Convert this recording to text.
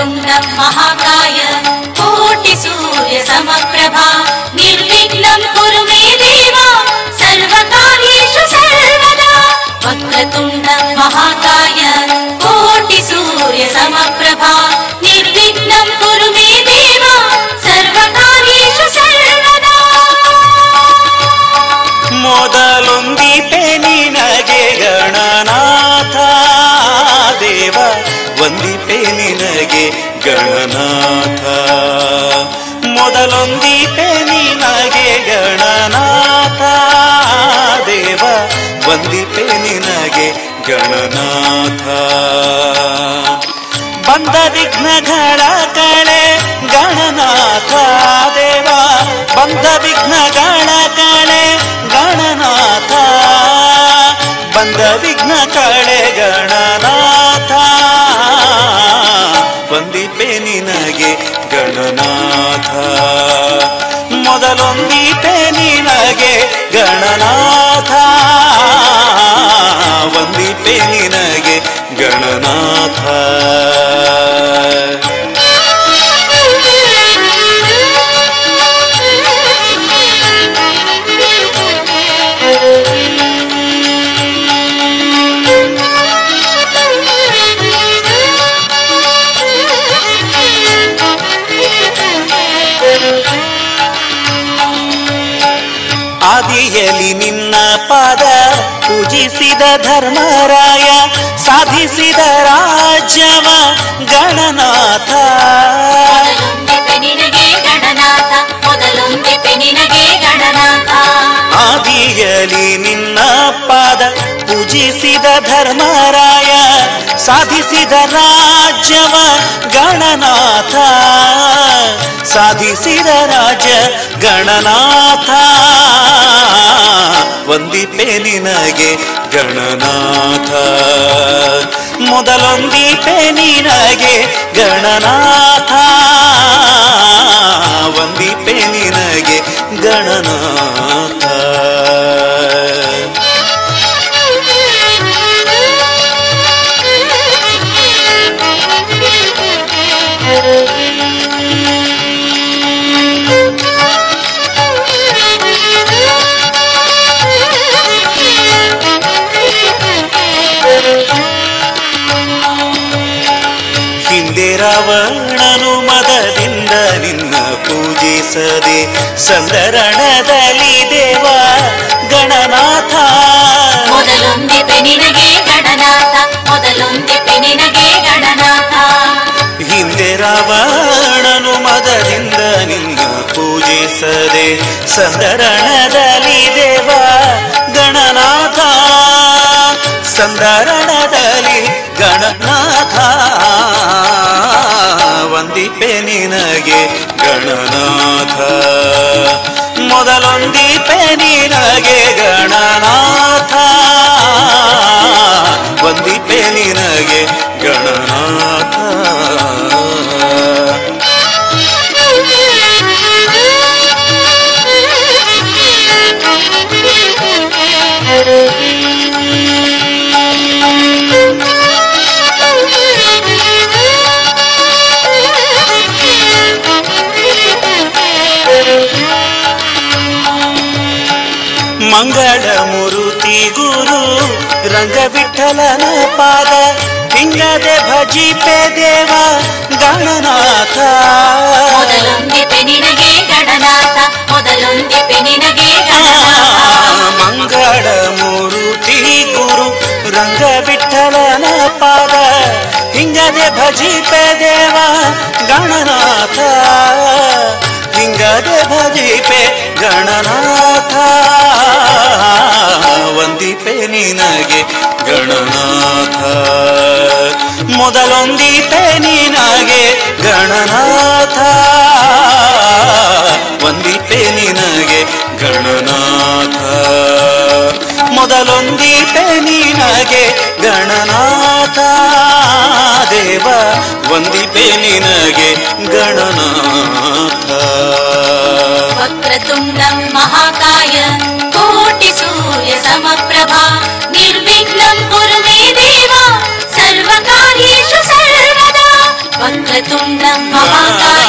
वक्रतुण्ड महाकाय कोटिसूर्य समप्रभा निर्विघ्नं कुरु मे देव सर्वकार्येषु सर्वदा वक्रतुण्ड महाकाय कोटिसूर्य समप्रभा निर्विघ्नं कुरु मे देव सर्वकार्येषु सर्वदा ಮೊದಲೊಂದಿತೆ ನಿನಗೆ ಗಣನಾಥ ದೇವ ವಂದಿಪೆ ನಿನಗೆ ಗಣನಾಥ ಮೊದಲೊಂದಿತೆ ನಿನಗೆ ಗಣನಾಥ ದೇವ ವಂದಿಪೆ ನಿನಗೆ ಗಣನಾಥ ಬಂದ ವಿಘ್ನಗಳ ಕಳೆ ಗಣನಾಥ ದೇವ ಬಂದ ವಿಘ್ನಗಳ ಕಳೆ ಗಣನಾಥ ಬಂದ ವಿಘ್ನ ಕಳೆ ಗಣನಾಥ ವಂದಿಪೆ ನಿನಗೆ ಗಣನಾಥ ಮೊದಲೊಂದಿಪೆ ನಿನಗೆ ಗಣನಾಥ ವಂದಿಪೆ ನಿನಗೆ ಗಣನಾಥ ಆದಿಯಲಿ ನಿನ್ನ ಪಾದ ಪೂಜಿಸಿದ ಧರ್ಮರಾಯ ಸಾಧಿಸಿದ ರಾಜ್ಯವ ಗಣನಾಥ ಮೊದಲೊಂದಿಪೆ ನಿನಗೆ ಗಣನಾಥ ಮೊದಲೊಂದಿಪೆ ನಿನಗೆ ಗಣನಾಥ ಆದಿಯಲಿ ನಿನ್ನ ಪಾದ ಪೂಜಿಸಿದ ಧರ್ಮರಾಯ ಸಾಧಿಸಿದ ರಾಜ್ಯವ ಗಣನಾಥ ಸಾಧಿಸಿದ ರಾಜ್ಯ ಗಣನಾಥ ವಂದಿಪೆ ನಿನಗೆ ಗಣನಾಥ ಮೊದಲೊಂದಿಪೆ ನಿನಗೆ ಗಣನಾಥ ವಂದಿಪೆ ನಿನಗೆ ಗಣನಾಥ ಹಿಂದೆ ರಾವಣನು ಮದದಿಂದ ನಿನ್ನ ಪೂಜಿಸದೆ ಸಂದರಣದಲ್ಲಿ ದೇವ ಗಣನಾಥ ಮೊದಲೊಂದಿಪೆ ನಿನಗೆ ಗಣನಾಥ ಮೊದಲೊಂದಿಪೆ ನಿನಗೆ ಗಣನಾಥ ಹಿಂದೆ ರಾವಣನು ಮದದಿಂದ ನಿನ್ನ ಪೂಜಿಸದೆ ಸಂದರಣದಲ್ಲಿ ದೇವ ಗಣನಾಥ ಸಂದರಣದಲ್ಲಿ ಗಣನಾಥ ವಂದಿಪೆ ನಿನಗೆ ಗಣನಾಥ ಮೊದಲೊಂದಿಪೆ ನಿನಗೆ ಗಣನಾಥ ವಂದಿಪೆ ನಿನಗೆ ಗಣನಾಥ ಮಂಗಳ ಮುರುತಿ ಗುರು ರಂಗವಿಠಲನ ಪಾದ ಹಿಂಗದೆ ಭಜಿಪೆ ದೇವ ಗಣನಾಥ ಮೊದಲೊಂದಿಪೆ ನಿನಗೆ ಗಣನಾಥ ಮೊದಲೊಂದಿಪೆ ನಿನಗೆ ಗಣನಾಥ ಮಂಗಳ ಮೂರುತಿ ಗುರು ರಂಗವಿಠಲನ ಪಾದ ಹಿಂಗದೆ ಭಜಿಪೆ ದೇವ ಗಣನಾಥ ಹಿಂಗದೆ ಭಜಿಪೆ ಗಣನಾಥ ವಂದಿಪೆ ನಿನಗೆ ಗಣನಾಥ ಮೊದಲೊಂದಿಪೆ ನಿನಗೆ ಗಣನಾಥ ವಂದಿಪೆ ನಿನಗೆ ಗಣನಾಥ ಮೊದಲೊಂದಿಪೆ ನಿನಗೆ ಗಣನಾಥ ದೇವ ವಂದಿಪೆ ನಿನಗೆ ಗಣನಾಥ वक्रतुण्डं महाकाय कोटिसूर्य समप्रभा निर्विघ्नं कुरु मे देव सर्वकार्येषु सर्वदा वक्रतुण्ड వక్రతుండం మహాకాయ